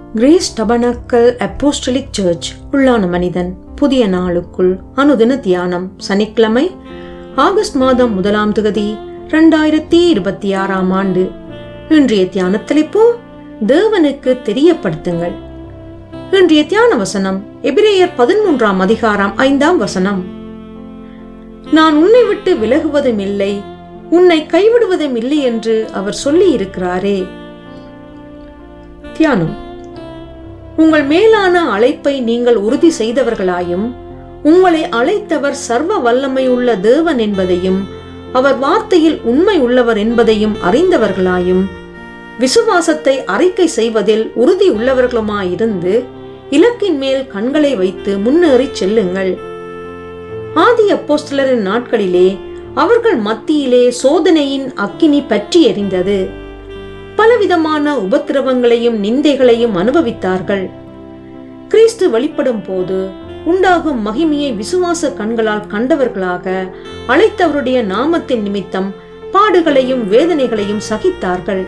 grace tabernacle apostolic search உள்ளான மனிதன் புதிய நாளுக்குள் அனுதின தியானம் சனிக்கிழமை ஆகஸ்ட் மாதம் முதலாம் திகதி இரண்டாயிரத்தி இருபத்தி ஆறாம் ஆண்டு இன்றைய தியான தலைப்பு தேவனுக்கு தெரியப்படுத்துங்கள் இன்றைய தியான வசனம் எபிரேயர் பதிமூன்றாம் அதிகாரம் ஐந்தாம் வசனம் நான் உன்னை விட்டு விலகுவதும் இல்லை உன்னை கைவிடுவதும் இல்லை என்று அவர் சொல்லி இருக்கிறாரே தியானம் உங்கள் மேலான அழைப்பை நீங்கள் உறுதி செய்தவர்களாயும் உங்களை அழைத்தவர் சர்வ வல்லமையுள்ள தேவன் என்பதையும் அவர் வார்த்தையில் உண்மை உள்ளவர் என்பதையும் அறிந்தவர்களாயும் விசுவாசத்தை அறிக்கை செய்வதில் உறுதி உள்ளவர்களுமாயிருந்து இலக்கின் மேல் கண்களை வைத்து முன்னேறிச் செல்லுங்கள் ஆதி அப்போஸ்தலரின் நாட்களிலே அவர்கள் மத்தியிலே சோதனையின் அக்கினி பற்றி எரிந்தது பலவிதமான உபத்திரவங்களையும் நிந்தைகளையும் அனுபவித்தார்கள் கிறிஸ்து வெளிப்படும் போது உண்டாகும் மகிமையை விசுவாச கண்களால் கண்டவர்களாக அழைத்தவருடைய நாமத்தின் நிமித்தம் பாடுகளையும் வேதனைகளையும் சகித்தார்கள்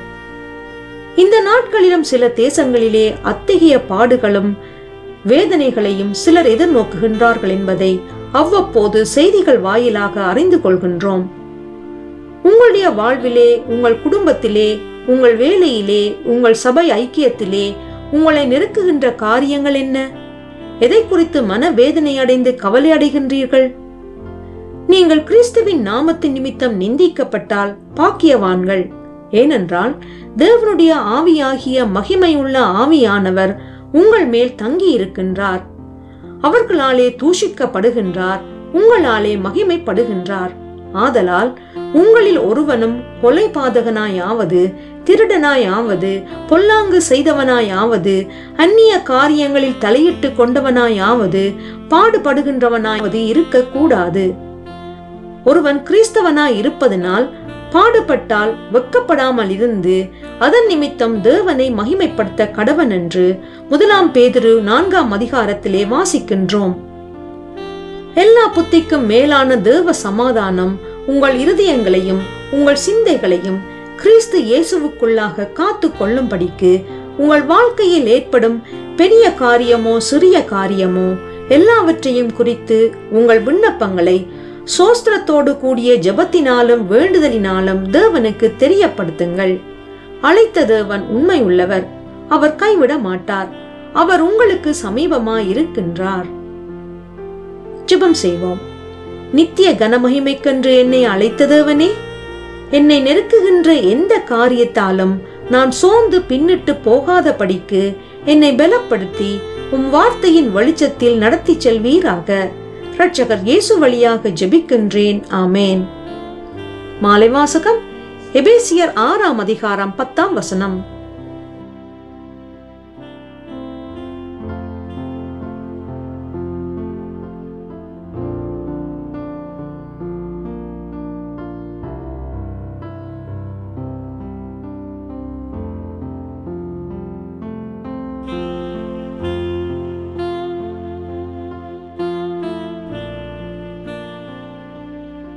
இந்த நாட்களிலும் சில தேசங்களிலே அத்தகைய பாடுகளும் வேதனைகளையும் சிலர் எதிர்நோக்குகின்றார்கள் என்பதை அவ்வப்போது செய்திகள் வாயிலாக அறிந்து கொள்கின்றோம் உங்களுடைய வாழ்விலே உங்கள் குடும்பத்திலே உங்கள் வேலையிலே உங்கள் சபை ஐக்கியத்திலே உங்களை நெருக்குகின்ற காரியங்கள் என்ன எதை குறித்து மனவேதனை அடைந்து கவலை அடைகின்றீர்கள் நீங்கள் கிறிஸ்துவின் நாமத்தின் நிமித்தம் நிந்திக்கப்பட்டால் பாக்கியவான்கள் ஏனென்றால் தேவனுடைய ஆவியாகிய மகிமையுள்ள ஆவியானவர் உங்கள் மேல் தங்கி இருக்கின்றார் அவர்களாலே தூஷிக்கப்படுகின்றார் உங்களாலே மகிமைப்படுகின்றார் ஆதலால் உங்களில் ஒருவனும் கொலை பாதகனாயாவது திருடனாயாவது பொல்லாங்கு செய்தவனாயாவது அந்நிய காரியங்களில் தலையிட்டு கொண்டவனாயாவது பாடுபடுகின்றவனாயாவது இருக்கக்கூடாது ஒருவன் கிறிஸ்தவனாய் இருப்பதனால் பாடுபட்டால் வெக்கப்படாமல் இருந்து அதன் நிமித்தம் தேவனை மகிமைப்படுத்த கடவன் என்று முதலாம் பேதிரு நான்காம் அதிகாரத்திலே வாசிக்கின்றோம் எல்லா புத்திக்கும் மேலான தேவ சமாதானம் உங்கள் இருதயங்களையும் உங்கள் சிந்தைகளையும் கிறிஸ்து இயேசுவுக்குள்ளாக காத்து கொள்ளும்படிக்கு உங்கள் வாழ்க்கையில் ஏற்படும் பெரிய காரியமோ சிறிய காரியமோ எல்லாவற்றையும் குறித்து உங்கள் விண்ணப்பங்களை சோஸ்திரத்தோடு கூடிய ஜபத்தினாலும் வேண்டுதலினாலும் தேவனுக்கு தெரியப்படுத்துங்கள் அழைத்த தேவன் உண்மை உள்ளவர் அவர் கைவிட மாட்டார் அவர் உங்களுக்கு சமீபமாய் இருக்கின்றார் ஜெபம் செய்வோம் நித்திய கனமகிமைக்கென்று என்னை அழைத்த தேவனே என்னை நெருக்குகின்ற எந்த காரியத்தாலும் நான் சோர்ந்து பின்னிட்டு போகாதபடிக்கு என்னை பலப்படுத்தி உம் வார்த்தையின் வெளிச்சத்தில் நடத்தி செல்வீராக இரட்சகர் இயேசு வழியாக ஜெபிக்கின்றேன் ஆமேன் மாலை வாசகம் எபேசியர் ஆறாம் அதிகாரம் பத்தாம் வசனம்